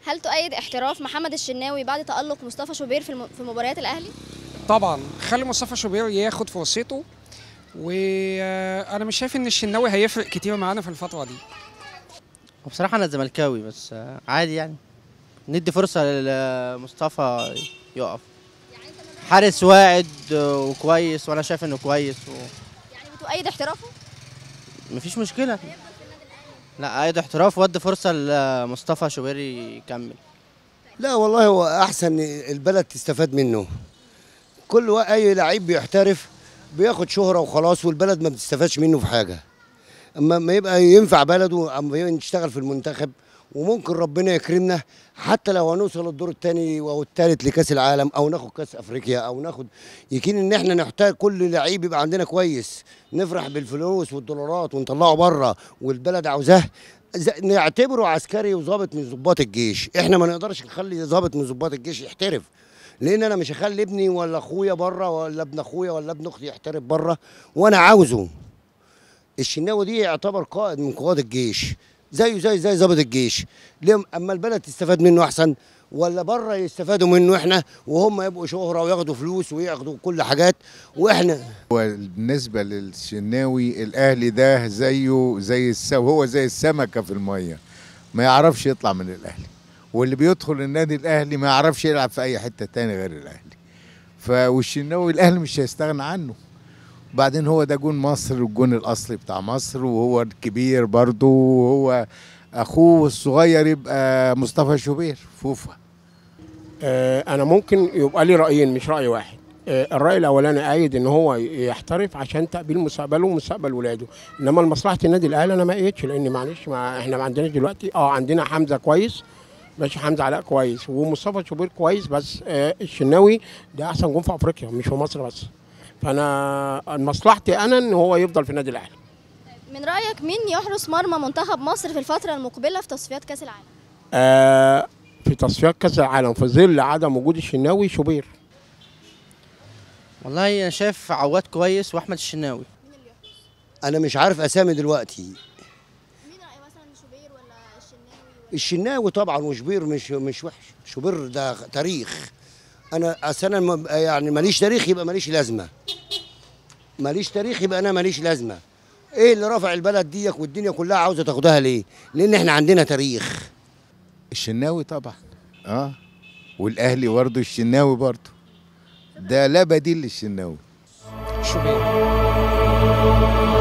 هل تؤيد احتراف محمد الشناوي بعد تألق مصطفى شوبير في الم... في مباريات الاهلي طبعا خلي مصطفى شوبير ياخد فرصته وانا مش شايف ان الشناوي هيفرق كتير معانا في الفتره دي وبصراحة أنا زملكاوي بس آه، عادي يعني ندي فرصة لمصطفى يقف حارس واعد آه، وكويس وأنا شايف إنه كويس يعني بتؤيد احترافه ومفيش مشكلة لا أيد احتراف ودي فرصة لمصطفى شوبيري يكمل لا والله هو احسن البلد تستفاد منه كل وا- اي لعيب بيحترف بياخد شهرة وخلاص والبلد ما بتستفادش منه في حاجة اما ما يبقى ينفع بلده اما نشتغل في المنتخب وممكن ربنا يكرمنا حتى لو هنوصل الدور الثاني او الثالث لكاس العالم او ناخد كاس افريقيا او ناخد يكين ان احنا نحتاج كل لعيب يبقى عندنا كويس نفرح بالفلوس والدولارات ونطلعه بره والبلد عاوزاه ز- نعتبره عسكري وظابط من ضباط الجيش احنا ما نقدرش نخلي ظابط من ضباط الجيش يحترف لان انا مش هخلي ابني ولا اخويا بره ولا ابن اخويا ولا ابن اختي يحترف بره وانا عاوزه الشناوي دي يعتبر قائد من قواد الجيش زيه زي زي ضابط الجيش ليه اما البلد تستفاد منه احسن ولا بره يستفادوا منه احنا وهم يبقوا شهره وياخدوا فلوس وياخدوا كل حاجات واحنا وبالنسبة للشناوي الأهلي ده زيه زي الس... هو زي السمكة في المية ما يعرفش يطلع من الأهلي واللي بيدخل النادي الأهلي ما يعرفش يلعب في أي حتة تاني غير الأهلي ف والشناوي الأهلي مش هيستغنى عنه بعدين هو ده جون مصر الجون الأصلي بتاع مصر وهو الكبير برضه وهو أخوه الصغير يبقى مصطفى شوبير فوفا آه، انا ممكن يبقى لي رايين مش راي واحد آه، الراي الاولاني ايد ان هو يحترف عشان تقبيل مستقبله ومستقبل ولاده انما لمصلحه النادي الاهلي انا ما ايدش لان معلش ما احنا ما عندناش دلوقتي اه عندنا حمزه كويس ماشي حمزه علاء كويس ومصطفى شوبير كويس بس آه الشناوي ده احسن جون في افريقيا مش في مصر بس فانا مصلحتي انا ان هو يفضل في النادي الاهلي من رايك مين يحرس مرمى منتخب مصر في الفتره المقبله في تصفيات كاس العالم آه في تصفيات كاس العالم في ظل عدم وجود الشناوي شوبير والله أنا شايف عواد كويس وأحمد الشناوي انا مش عارف اسامي دلوقتي مين راي مثلا شوبير ولا الشناوي الشناوي طبعا وشبير مش مش وحش شوبير ده تاريخ انا اصل انا م- يعني ماليش تاريخ يبقى ماليش لازمه ماليش تاريخ يبقى انا ماليش لازمه ايه اللي رفع البلد ديك والدنيا كلها عاوزه تاخدها ليه لان احنا عندنا تاريخ الشناوي طبعا اه والاهلي برضه الشناوي برضه ده لا بديل للشناوي شوبير